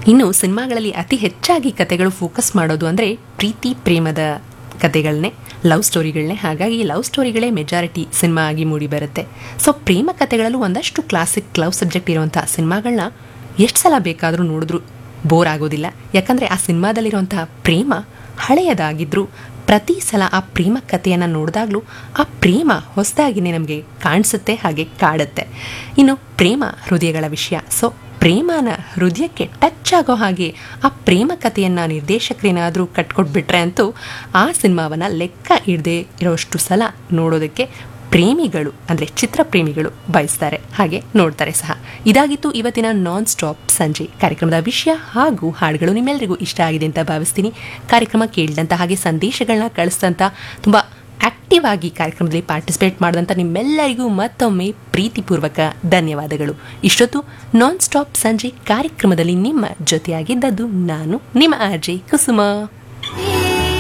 ಇನ್ನು ಸಿನಿಮಾಗಳಲ್ಲಿ ಅತಿ ಹೆಚ್ಚಾಗಿ ಕತೆಗಳು ಫೋಕಸ್ ಮಾಡೋದು ಅಂದರೆ ಪ್ರೀತಿ ಪ್ರೇಮದ ಕತೆಗಳನ್ನೇ ಲವ್ ಸ್ಟೋರಿಗಳನ್ನೇ ಹಾಗಾಗಿ ಲವ್ ಸ್ಟೋರಿಗಳೇ ಮೆಜಾರಿಟಿ ಸಿನಿಮಾ ಆಗಿ ಮೂಡಿ ಬರುತ್ತೆ ಸೊ ಪ್ರೇಮ ಕತೆಗಳಲ್ಲೂ ಒಂದಷ್ಟು ಕ್ಲಾಸಿಕ್ ಲವ್ ಸಬ್ಜೆಕ್ಟ್ ಇರುವಂಥ ಸಿನಿಮಾಗಳನ್ನ ಎಷ್ಟು ಸಲ ಬೇಕಾದರೂ ನೋಡಿದ್ರು ಬೋರ್ ಆಗೋದಿಲ್ಲ ಯಾಕಂದರೆ ಆ ಸಿನಿಮಾದಲ್ಲಿರುವಂತಹ ಪ್ರೇಮ ಹಳೆಯದಾಗಿದ್ದರೂ ಪ್ರತಿ ಸಲ ಆ ಪ್ರೇಮ ಕಥೆಯನ್ನು ನೋಡಿದಾಗಲೂ ಆ ಪ್ರೇಮ ಹೊಸದಾಗಿನೇ ನಮಗೆ ಕಾಣಿಸುತ್ತೆ ಹಾಗೆ ಕಾಡುತ್ತೆ ಇನ್ನು ಪ್ರೇಮ ಹೃದಯಗಳ ವಿಷಯ ಸೊ ಪ್ರೇಮನ ಹೃದಯಕ್ಕೆ ಟಚ್ ಆಗೋ ಹಾಗೆ ಆ ಪ್ರೇಮ ಕಥೆಯನ್ನು ನಿರ್ದೇಶಕರೇನಾದರೂ ಕಟ್ಕೊಟ್ಬಿಟ್ರೆ ಅಂತೂ ಆ ಸಿನಿಮಾವನ್ನು ಲೆಕ್ಕ ಇಡದೆ ಇರೋಷ್ಟು ಸಲ ನೋಡೋದಕ್ಕೆ ಪ್ರೇಮಿಗಳು ಅಂದರೆ ಚಿತ್ರ ಪ್ರೇಮಿಗಳು ಬಯಸ್ತಾರೆ ಹಾಗೆ ನೋಡ್ತಾರೆ ಸಹ ಇದಾಗಿತ್ತು ಇವತ್ತಿನ ನಾನ್ ಸ್ಟಾಪ್ ಸಂಜೆ ಕಾರ್ಯಕ್ರಮದ ವಿಷಯ ಹಾಗೂ ಹಾಡುಗಳು ನಿಮ್ಮೆಲ್ಲರಿಗೂ ಇಷ್ಟ ಆಗಿದೆ ಅಂತ ಭಾವಿಸ್ತೀನಿ ಕಾರ್ಯಕ್ರಮ ಕೇಳಿದಂಥ ಹಾಗೆ ಸಂದೇಶಗಳನ್ನ ಕಳಿಸಿದಂಥ ತುಂಬ ಆಕ್ಟಿವ್ ಆಗಿ ಕಾರ್ಯಕ್ರಮದಲ್ಲಿ ಪಾರ್ಟಿಸಿಪೇಟ್ ಮಾಡಿದಂಥ ನಿಮ್ಮೆಲ್ಲರಿಗೂ ಮತ್ತೊಮ್ಮೆ ಪ್ರೀತಿಪೂರ್ವಕ ಧನ್ಯವಾದಗಳು ಇಷ್ಟೊತ್ತು ನಾನ್ ಸ್ಟಾಪ್ ಸಂಜೆ ಕಾರ್ಯಕ್ರಮದಲ್ಲಿ ನಿಮ್ಮ ಜೊತೆಯಾಗಿದ್ದದ್ದು ನಾನು ನಿಮ್ಮ ಅಜಯ್ ಕುಸುಮ